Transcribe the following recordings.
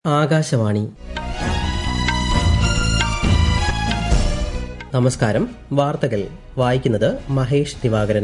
ആകാശവാണി നമസ്കാരം വാർത്തകൾ വായിക്കുന്നത് മഹേഷ് ദിവാകരൻ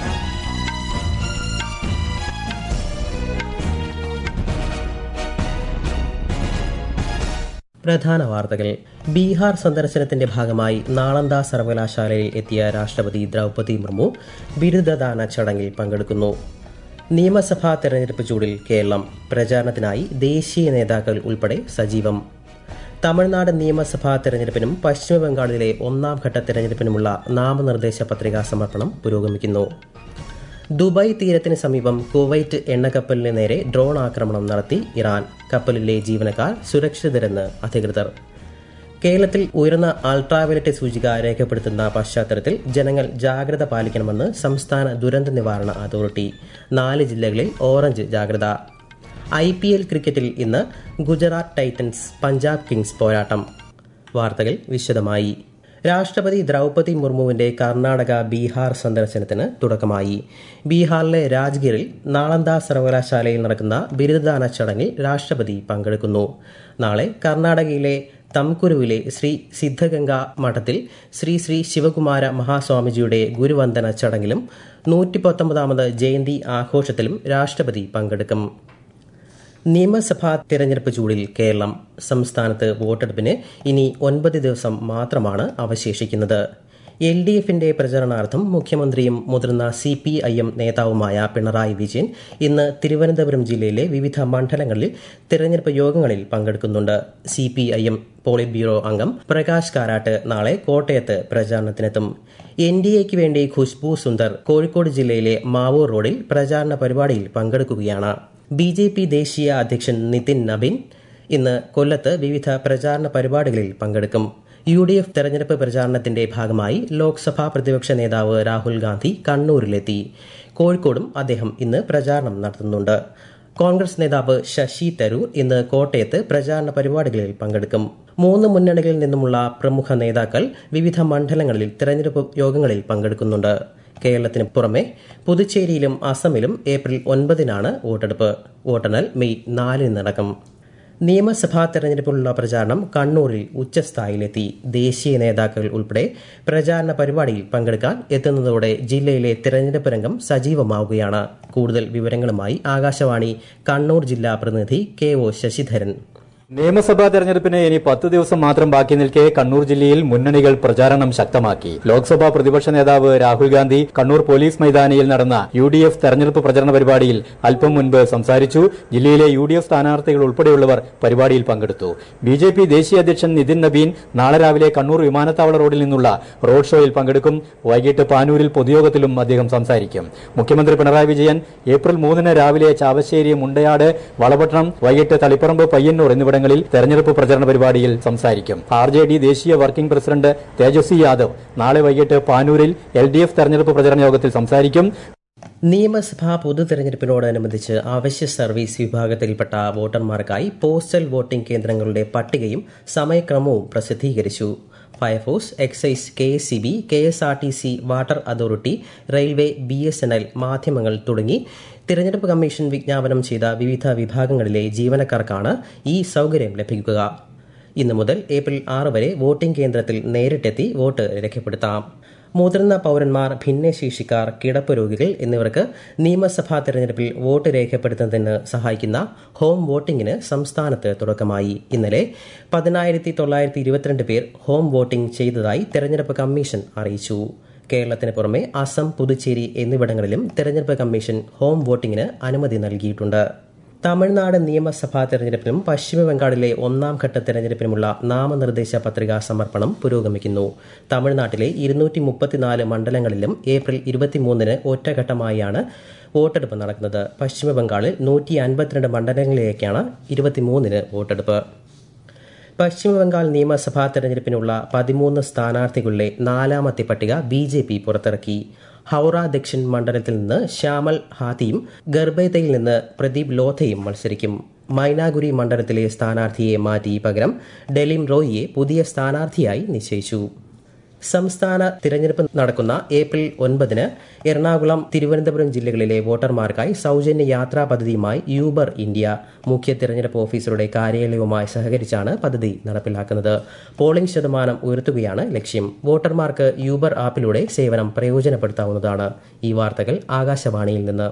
പ്രധാന വാർത്തകൾ ബീഹാർ സന്ദർശനത്തിന്റെ ഭാഗമായി നാളന്ദ സർവകലാശാലയിൽ എത്തിയ രാഷ്ട്രപതി ദ്രൗപദി മുർമു ബിരുദദാന ചടങ്ങിൽ പങ്കെടുക്കുന്നു നിയമസഭാ തെരഞ്ഞെടുപ്പ് ചൂടിൽ കേരളം പ്രചാരണത്തിനായി ദേശീയ നേതാക്കൾ ഉൾപ്പെടെ സജീവം തമിഴ്നാട് നിയമസഭാ തെരഞ്ഞെടുപ്പിനും പശ്ചിമബംഗാളിലെ ഒന്നാം ഘട്ട തെരഞ്ഞെടുപ്പിനുമുള്ള നാമനിർദ്ദേശ പത്രികാ സമർപ്പണം പുരോഗമിക്കുന്നു ദുബായ് തീരത്തിന് സമീപം കുവൈറ്റ് എണ്ണക്കപ്പലിന് നേരെ ഡ്രോൺ ആക്രമണം നടത്തി ഇറാൻ കപ്പലിലെ ജീവനക്കാർ സുരക്ഷിതരെന്ന് അധികൃതർ കേരളത്തിൽ ഉയർന്ന അൾട്രാവയലറ്റ് സൂചിക രേഖപ്പെടുത്തുന്ന പശ്ചാത്തലത്തിൽ ജനങ്ങൾ ജാഗ്രത പാലിക്കണമെന്ന് സംസ്ഥാന ദുരന്ത നിവാരണ അതോറിറ്റി നാല് ജില്ലകളിൽ ഓറഞ്ച് ജാഗ്രത ഐ പി എൽ ക്രിക്കറ്റിൽ ഇന്ന് ഗുജറാത്ത് ടൈറ്റൻസ് പഞ്ചാബ് കിങ്സ് പോരാട്ടം വാർത്തകൾ വിശദമായി രാഷ്ട്രപതി ദ്രൗപദി മുർമുവിന്റെ കർണാടക ബീഹാർ സന്ദർശനത്തിന് തുടക്കമായി ബീഹാറിലെ രാജ്ഗീറിൽ നാളന്ദ സർവകലാശാലയിൽ നടക്കുന്ന ബിരുദദാന ചടങ്ങിൽ രാഷ്ട്രപതി പങ്കെടുക്കുന്നു നാളെ കർണാടകയിലെ തംകുരുവിലെ ശ്രീ സിദ്ധഗംഗ മഠത്തിൽ ശ്രീ ശ്രീ ശിവകുമാര മഹാസ്വാമിജിയുടെ ഗുരുവന്ദന ചടങ്ങിലും നൂറ്റി പത്തൊമ്പതാമത് ജയന്തി ആഘോഷത്തിലും രാഷ്ട്രപതി പങ്കെടുക്കും നിയമസഭാ തിരഞ്ഞെടുപ്പ് ചൂടിൽ കേരളം സംസ്ഥാനത്ത് വോട്ടെടുപ്പിന് ഇനി ഒൻപത് ദിവസം മാത്രമാണ് അവശേഷിക്കുന്നത് എൽ ഡി എഫിന്റെ പ്രചരണാർത്ഥം മുഖ്യമന്ത്രിയും മുതിർന്ന സി പി ഐ എം നേതാവുമായ പിണറായി വിജയൻ ഇന്ന് തിരുവനന്തപുരം ജില്ലയിലെ വിവിധ മണ്ഡലങ്ങളിൽ തിരഞ്ഞെടുപ്പ് യോഗങ്ങളിൽ പങ്കെടുക്കുന്നുണ്ട് C P I M politburo അംഗം പ്രകാശ് കാരാട്ട് നാളെ കോട്ടയത്ത് പ്രചാരണത്തിനെത്തും എൻ ഡി എക്ക് വേണ്ടി ഖുശ്ബു സുന്ദർ കോഴിക്കോട് ജില്ലയിലെ മാവൂർ റോഡിൽ പ്രചാരണ പരിപാടിയിൽ പങ്കെടുക്കുകയാണ് ബി ജെ പി ദേശീയ അധ്യക്ഷൻ നിതിൻ നബിൻ ഇന്ന് കൊല്ലത്ത് വിവിധ പ്രചാരണ പരിപാടികളിൽ പങ്കെടുക്കും യു ഡി എഫ് തെരഞ്ഞെടുപ്പ് പ്രചാരണത്തിന്റെ ഭാഗമായി ലോക്സഭാ പ്രതിപക്ഷ നേതാവ് രാഹുൽ ഗാന്ധി കണ്ണൂരിലെത്തി കോഴിക്കോടും അദ്ദേഹം ഇന്ന് പ്രചാരണം നടത്തുന്നുണ്ട് കോൺഗ്രസ് നേതാവ് ശശി തരൂർ ഇന്ന് കോട്ടയത്ത് പ്രചാരണ പരിപാടികളിൽ പങ്കെടുക്കും മൂന്ന് മുന്നണികളിൽ നിന്നുമുള്ള പ്രമുഖ നേതാക്കൾ വിവിധ മണ്ഡലങ്ങളിൽ തെരഞ്ഞെടുപ്പ് യോഗങ്ങളിൽ പങ്കെടുക്കുന്നുണ്ട് കേരളത്തിന് പുറമെ പുതുച്ചേരിയിലും അസമിലും ഏപ്രിൽ ഒൻപതിനാണ് വോട്ടെടുപ്പ് വോട്ടെണ്ണൽ മെയ് നാലിന് നടക്കും നിയമസഭാ തെരഞ്ഞെടുപ്പിനുള്ള പ്രചാരണം കണ്ണൂരിൽ ഉച്ചസ്ഥായിലെത്തി ദേശീയ നേതാക്കൾ ഉൾപ്പെടെ പ്രചാരണ പരിപാടിയിൽ പങ്കെടുക്കാൻ എത്തുന്നതോടെ ജില്ലയിലെ തെരഞ്ഞെടുപ്പ് രംഗം സജീവമാവുകയാണ് കൂടുതൽ വിവരങ്ങളുമായി ആകാശവാണി കണ്ണൂർ ജില്ലാ പ്രതിനിധി കെ ഒ ശശിധരൻ നിയമസഭാ തെരഞ്ഞെടുപ്പിന് ഇനി പത്ത് ദിവസം മാത്രം ബാക്കി നിൽക്കെ കണ്ണൂർ ജില്ലയിൽ മുന്നണികൾ പ്രചാരണം ശക്തമാക്കി ലോക്സഭാ പ്രതിപക്ഷ നേതാവ് രാഹുൽ ഗാന്ധി കണ്ണൂർ പോലീസ് മൈതാനിയിൽ നടന്ന യു ഡി എഫ് തെരഞ്ഞെടുപ്പ് പ്രചരണ പരിപാടിയിൽ അല്പം മുൻപ് സംസാരിച്ചു ജില്ലയിലെ യു ഡി എഫ് സ്ഥാനാർത്ഥികൾ ഉൾപ്പെടെയുള്ളവർ പരിപാടിയിൽ പങ്കെടുത്തു ബി ജെ പി ദേശീയ അധ്യക്ഷൻ നിതിൻ നബീൻ നാളെ രാവിലെ കണ്ണൂർ വിമാനത്താവള റോഡിൽ നിന്നുള്ള റോഡ് ഷോയിൽ പങ്കെടുക്കും വൈകിട്ട് പാനൂരിൽ പൊതുയോഗത്തിലും അദ്ദേഹം സംസാരിക്കും മുഖ്യമന്ത്രി പിണറായി വിജയൻ ഏപ്രിൽ മൂന്നിന് രാവിലെ ചാവശ്ശേരി മുണ്ടയാട് വളപട്ടണം വൈകിട്ട് തളിപ്പറമ്പ് പയ്യന്നൂർ എന്നിവിടങ്ങളിൽ തെരഞ്ഞെടുപ്പ് പ്രചരണ പരിപാടിയിൽ സംസാരിക്കും ആർ ജെ ഡി ദേശീയ വർക്കിംഗ് പ്രസിഡന്റ് തേജസ്വി യാദവ് നാളെ വൈകിട്ട് പാനൂരിൽ എൽ ഡി എഫ് തെരഞ്ഞെടുപ്പ് പ്രചരണ യോഗത്തിൽ സംസാരിക്കും നിയമസഭാ പൊതു തെരഞ്ഞെടുപ്പിനോടനുബന്ധിച്ച് അവശ്യ സർവീസ് വിഭാഗത്തിൽപ്പെട്ട വോട്ടർമാർക്കായി പോസ്റ്റൽ വോട്ടിംഗ് കേന്ദ്രങ്ങളുടെ പട്ടികയും സമയക്രമവും പ്രസിദ്ധീകരിച്ചു fire force excise K S C B K S R T C water authority railway B S N L മാധ്യമങ്ങൾ തുടങ്ങി തിരഞ്ഞെടുപ്പ് കമ്മീഷൻ വിജ്ഞാപനം ചെയ്ത വിവിധ വിഭാഗങ്ങളിലെ ജീവനക്കാർക്കാണ് ഈ സൌകര്യം ലഭിക്കുക ഇന്നു മുതൽ ഏപ്രിൽ ആറ് വരെ വോട്ടിംഗ് കേന്ദ്രത്തിൽ നേരിട്ടെത്തി വോട്ട് രേഖപ്പെടുത്താം മുതിർന്ന പൌരന്മാർ ഭിന്നശേഷിക്കാർ കിടപ്പ് രോഗികൾ എന്നിവർക്ക് നിയമസഭാ തെരഞ്ഞെടുപ്പിൽ വോട്ട് രേഖപ്പെടുത്തുന്നതിന് സഹായിക്കുന്ന ഹോം വോട്ടിംഗിന് സംസ്ഥാനത്ത് തുടക്കമായി ഇന്നലെ പതിനായിരത്തി തൊള്ളായിരത്തി ഇരുപത്തിരണ്ട് പേർ ഹോം വോട്ടിംഗ് ചെയ്തതായി തെരഞ്ഞെടുപ്പ് കമ്മീഷൻ അറിയിച്ചു കേരളത്തിന് പുറമെ അസം പുതുച്ചേരി എന്നിവിടങ്ങളിലും തെരഞ്ഞെടുപ്പ് കമ്മീഷൻ ഹോം വോട്ടിംഗിന് അനുമതി നൽകിയിട്ടുണ്ട് തമിഴ്നാട് നിയമസഭാ തെരഞ്ഞെടുപ്പിനും പശ്ചിമബംഗാളിലെ ഒന്നാം ഘട്ട തെരഞ്ഞെടുപ്പിനുമുള്ള നാമനിർദ്ദേശ പത്രികാ സമർപ്പണം പുരോഗമിക്കുന്നു തമിഴ്നാട്ടിലെ ഇരുന്നൂറ്റി മുപ്പത്തിനാല് മണ്ഡലങ്ങളിലും ഏപ്രിൽ ഇരുപത്തിമൂന്നിന് ഒറ്റഘട്ടമായാണ് വോട്ടെടുപ്പ് നടക്കുന്നത് പശ്ചിമബംഗാളിൽ നൂറ്റി അൻപത്തിരണ്ട് മണ്ഡലങ്ങളിലേക്കാണ് ഇരുപത്തിമൂന്നിന് വോട്ടെടുപ്പ് പശ്ചിമബംഗാൾ നിയമസഭാ തെരഞ്ഞെടുപ്പിനുള്ള പതിമൂന്ന് സ്ഥാനാർത്ഥികളുടെ നാലാമത്തെ പട്ടിക ബി ജെ പി പുറത്തിറക്കി ഹൌറ ദക്ഷിൺ മണ്ഡലത്തിൽ നിന്ന് ശ്യാമൽ ഹാത്തിയും ഗർബേതയിൽ നിന്ന് പ്രദീപ് ലോഥയും മത്സരിക്കും മൈനാഗുരി മണ്ഡലത്തിലെ സ്ഥാനാർത്ഥിയെ മാറ്റി പകരം ഡെലിം റോയിയെ പുതിയ സ്ഥാനാർത്ഥിയായി നിശ്ചയിച്ചു സംസ്ഥാന തിരഞ്ഞെടുപ്പ് നടക്കുന്ന ഏപ്രിൽ ഒൻപതിന് എറണാകുളം തിരുവനന്തപുരം ജില്ലകളിലെ വോട്ടർമാർക്കായി സൌജന്യ യാത്രാ പദ്ധതിയുമായി യൂബർ ഇന്ത്യ മുഖ്യ തിരഞ്ഞെടുപ്പ് ഓഫീസറുടെ കാര്യാലയവുമായി സഹകരിച്ചാണ് പദ്ധതി നടപ്പിലാക്കുന്നത് പോളിംഗ് ശതമാനം ഉയർത്തുകയാണ് ലക്ഷ്യം വോട്ടർമാർക്ക് യൂബർ ആപ്പിലൂടെ സേവനം പ്രയോജനപ്പെടുത്താവുന്നതാണ് ഈ വാർത്തകൾ ആകാശവാണിയിൽ നിന്ന്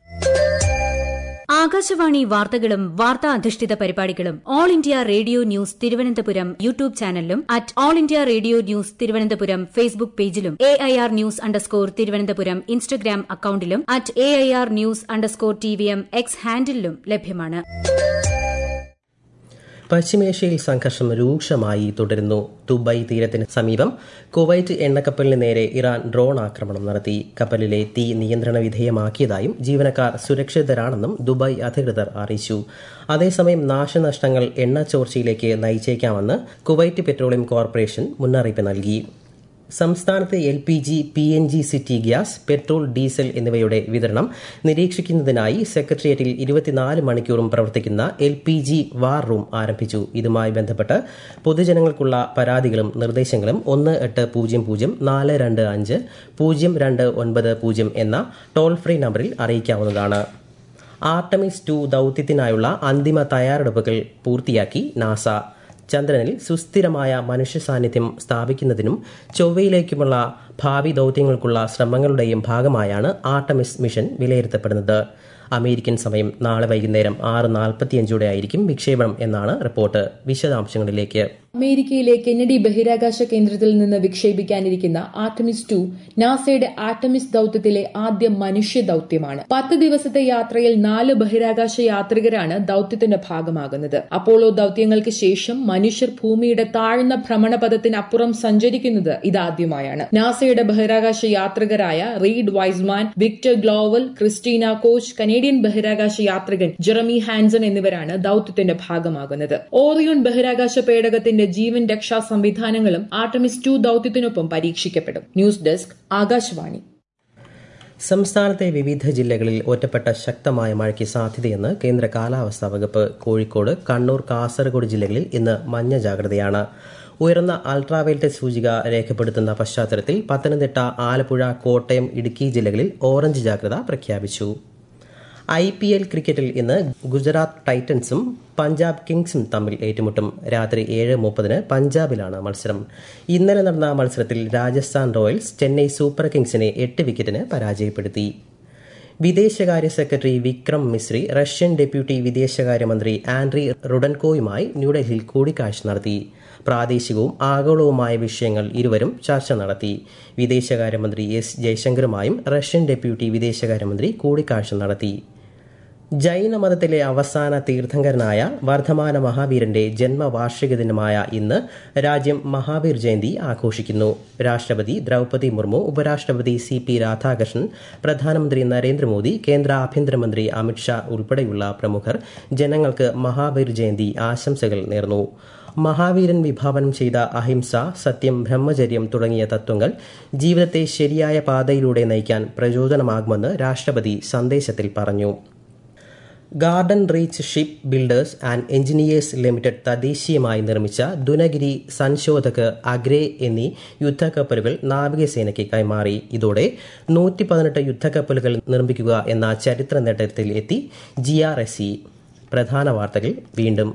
ആകാശവാണി വാർത്തകളും വാർത്താ അധിഷ്ഠിത പരിപാടികളും all India radio news Thiruvananthapuram YouTube ചാനലിലും at all India radio news Thiruvananthapuram Facebook പേജിലും A I R news underscore Thiruvananthapuram Instagram അക്കൌണ്ടിലും at A I R news underscore T V M X ഹാൻഡിലും ലഭ്യമാണ് പശ്ചിമേഷ്യയിൽ സംഘർഷം രൂക്ഷമായി തുടരുന്നു ദുബായ് തീരത്തിന് സമീപം കുവൈറ്റ് എണ്ണക്കപ്പലിന് നേരെ ഇറാൻ ഡ്രോൺ ആക്രമണം നടത്തി കപ്പലിലെ തീ നിയന്ത്രണ വിധേയമാക്കിയതായും ജീവനക്കാർ സുരക്ഷിതരാണെന്നും ദുബായ് അധികൃതർ അറിയിച്ചു അതേസമയം നാശനഷ്ടങ്ങൾ എണ്ണ ചോർച്ചയിലേക്ക് നയിച്ചേക്കാമെന്ന് കുവൈറ്റ് പെട്രോളിയം കോർപ്പറേഷൻ മുന്നറിയിപ്പ് നൽകി സംസ്ഥാനത്ത് L P G P N G city gas petrol diesel എന്നിവയുടെ വിതരണം നിരീക്ഷിക്കുന്നതിനായി സെക്രട്ടേറിയറ്റിൽ ഇരുപത്തിനാല് മണിക്കൂറും പ്രവർത്തിക്കുന്ന L P G war room ആരംഭിച്ചു ഇതുമായി ബന്ധപ്പെട്ട് പൊതുജനങ്ങൾക്കുള്ള പരാതികളും നിർദ്ദേശങ്ങളും ഒന്ന് എട്ട് പൂജ്യം പൂജ്യം നാല് രണ്ട് അഞ്ച് പൂജ്യം രണ്ട് ഒൻപത് പൂജ്യം എന്ന ടോൾ ഫ്രീ നമ്പറിൽ അറിയിക്കാവുന്നതാണ് ആർട്ടമിസ് ടു ദൌത്യത്തിനായുള്ള അന്തിമ തയ്യാറെടുപ്പുകൾ പൂർത്തിയാക്കി നാസ ചന്ദ്രനിൽ സുസ്ഥിരമായ മനുഷ്യ സാന്നിധ്യം സ്ഥാപിക്കുന്നതിനും ചൊവ്വയിലേക്കുമുള്ള ഭാവി ദൌത്യങ്ങൾക്കുള്ള ശ്രമങ്ങളുടെയും ഭാഗമായാണ് ആർട്ടമിസ് മിഷൻ വിലയിരുത്തപ്പെടുന്നത് അമേരിക്കൻ സമയം നാളെ വൈകുന്നേരം ആറ് നാൽപ്പത്തിയഞ്ചോടെ ആയിരിക്കും വിക്ഷേപണം എന്നാണ് റിപ്പോർട്ട് വിശദാംശങ്ങളിലേക്ക് അമേരിക്കയിലെ കെന്നഡി ബഹിരാകാശ കേന്ദ്രത്തിൽ നിന്ന് വിക്ഷേപിക്കാനിരിക്കുന്ന ആർട്ടമിസ് ടു നാസയുടെ ആർട്ടമിസ് ദൌത്യത്തിലെ ആദ്യ മനുഷ്യ ദൌത്യമാണ് പത്ത് ദിവസത്തെ യാത്രയിൽ നാല് ബഹിരാകാശ യാത്രികരാണ് ദൌത്യത്തിന്റെ ഭാഗമാകുന്നത് അപ്പോളോ ദൌത്യങ്ങൾക്ക് ശേഷം മനുഷ്യർ ഭൂമിയുടെ താഴ്ന്ന ഭ്രമണപഥത്തിനപ്പുറം സഞ്ചരിക്കുന്നത് ഇതാദ്യമായാണ് നാസയുടെ ബഹിരാകാശ യാത്രികരായ Reid Wiseman Victor Glover Christina Koch Canadian ബഹിരാകാശ യാത്രികൻ ജെറമി ഹാൻസൺ എന്നിവരാണ് ദൌത്യത്തിന്റെ ഭാഗമാകുന്നത് ഓറിയോൺ ബഹിരാകാശ പേടകത്തിന്റെ ജീവൻ രക്ഷാ സംവിധാനങ്ങളും ആർട്ടമിസ് ടു ദൌത്യത്തിനൊപ്പം പരീക്ഷിക്കപ്പെടും ന്യൂസ് ഡെസ്ക് ആകാശവാണി സംസ്ഥാനത്തെ വിവിധ ജില്ലകളിൽ ഒറ്റപ്പെട്ട ശക്തമായ മഴയ്ക്ക് സാധ്യതയെന്ന് കേന്ദ്ര കാലാവസ്ഥാ വകുപ്പ് കോഴിക്കോട് കണ്ണൂർ കാസർഗോഡ് ജില്ലകളിൽ ഇന്ന് മഞ്ഞ ജാഗ്രതയാണ് ഉയർന്ന അൾട്രാവയലറ്റ് സൂചിക രേഖപ്പെടുത്തുന്ന പശ്ചാത്തലത്തിൽ പത്തനംതിട്ട ആലപ്പുഴ കോട്ടയം ഇടുക്കി ജില്ലകളിൽ ഓറഞ്ച് ജാഗ്രത പ്രഖ്യാപിച്ചു ഐ പി എൽ ക്രിക്കറ്റിൽ ഇന്ന് ഗുജറാത്ത് ടൈറ്റൻസും പഞ്ചാബ് കിങ്സും തമ്മിൽ ഏറ്റുമുട്ടും രാത്രി ഏഴ് മുപ്പതിന് പഞ്ചാബിലാണ് മത്സരം ഇന്നലെ നടന്ന മത്സരത്തിൽ രാജസ്ഥാൻ റോയൽസ് ചെന്നൈ സൂപ്പർ കിങ്സിനെ എട്ട് വിക്കറ്റിന് പരാജയപ്പെടുത്തി വിദേശകാര്യ secretary Vikram Misri Russian deputy വിദേശകാര്യമന്ത്രി ആൻഡ്രി റുഡൻകോയുമായി ന്യൂഡൽഹിയിൽ കൂടിക്കാഴ്ച നടത്തി പ്രാദേശികവും ആഗോളവുമായ വിഷയങ്ങൾ ഇരുവരും ചർച്ച നടത്തി വിദേശകാര്യമന്ത്രി എസ് ജയശങ്കറുമായും റഷ്യൻ ഡെപ്യൂട്ടി വിദേശകാര്യമന്ത്രി കൂടിക്കാഴ്ച നടത്തി ജൈനമതത്തിലെ അവസാന തീർത്ഥങ്കരനായ വർദ്ധമാന മഹാവീരന്റെ ജന്മവാർഷിക ദിനമായ ഇന്ന് രാജ്യം മഹാവീർ ജയന്തി ആഘോഷിക്കുന്നു രാഷ്ട്രപതി ദ്രൗപദി മുർമു ഉപരാഷ്ട്രപതി സി പി രാധാകൃഷ്ണൻ പ്രധാനമന്ത്രി നരേന്ദ്രമോദി കേന്ദ്ര ആഭ്യന്തരമന്ത്രി അമിത്ഷാ ഉൾപ്പെടെയുള്ള പ്രമുഖർ ജനങ്ങൾക്ക് മഹാവീർ ജയന്തി ആശംസകൾ നേർന്നു മഹാവീരൻ വിഭാവനം ചെയ്ത അഹിംസ സത്യം ബ്രഹ്മചര്യം തുടങ്ങിയ തത്വങ്ങൾ ജീവിതത്തെ ശരിയായ പാതയിലൂടെ നയിക്കാൻ പ്രചോദനമാകുമെന്ന് രാഷ്ട്രപതി സന്ദേശത്തിൽ പറഞ്ഞു Garden Reach Shipbuilders and Engineers Limited തദ്ദേശീയമായി നിർമ്മിച്ച ദുനഗിരി സൻശോധക് അഗ്രേ എന്നീ യുദ്ധക്കപ്പലുകൾ നാവികസേനയ്ക്ക് കൈമാറി ഇതോടെ നൂറ്റി പതിനെട്ട് യുദ്ധക്കപ്പലുകൾ നിർമ്മിക്കുക എന്ന ചരിത്ര നേട്ടത്തിൽ എത്തി ജി ആർ എസ് സി പ്രധാന വാർത്തകൾ വീണ്ടും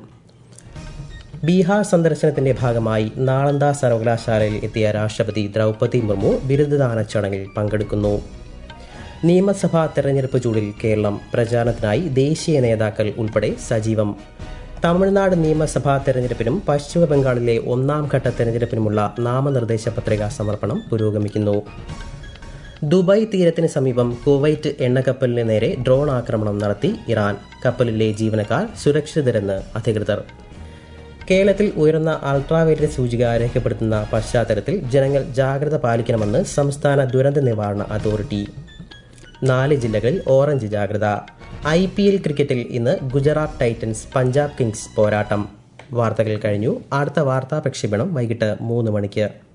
ബീഹാർ സന്ദർശനത്തിന്റെ ഭാഗമായി നാളന്ദ സർവകലാശാലയിൽ എത്തിയ രാഷ്ട്രപതി ദ്രൗപദി മുർമു ബിരുദദാന ചടങ്ങിൽ പങ്കെടുക്കുന്നു നിയമസഭാ തെരഞ്ഞെടുപ്പ് ചൂടിൽ കേരളം പ്രചാരണത്തിനായി ദേശീയ നേതാക്കൾ ഉൾപ്പെടെ സജീവം തമിഴ്നാട് നിയമസഭാ തെരഞ്ഞെടുപ്പിനും പശ്ചിമ ബംഗാളിലെ ഒന്നാം ഘട്ട തെരഞ്ഞെടുപ്പിനുമുള്ള നാമനിർദ്ദേശ പത്രികാ സമർപ്പണം പുരോഗമിക്കുന്നു ദുബായ് തീരത്തിന് സമീപം കുവൈറ്റ് എണ്ണക്കപ്പലിന് നേരെ ഡ്രോൺ ആക്രമണം നടത്തി ഇറാൻ കപ്പലിലെ ജീവനക്കാർ സുരക്ഷിതരെന്ന് അധികൃതർ കേരളത്തിൽ ഉയർന്ന അൾട്രാവയലറ്റ് സൂചിക രേഖപ്പെടുത്തുന്ന പശ്ചാത്തലത്തിൽ ജനങ്ങൾ ജാഗ്രത പാലിക്കണമെന്ന് സംസ്ഥാന ദുരന്ത നിവാരണ അതോറിറ്റി നാല് ജില്ലകളിൽ ഓറഞ്ച് ജാഗ്രത ഐ പി എൽ ക്രിക്കറ്റിൽ ഇന്ന് ഗുജറാത്ത് ടൈറ്റൻസ് പഞ്ചാബ് കിങ്സ് പോരാട്ടം വാർത്തകൾ കഴിഞ്ഞു അടുത്ത വാർത്താ പ്രക്ഷേപണം വൈകിട്ട് മൂന്ന് മണിക്ക്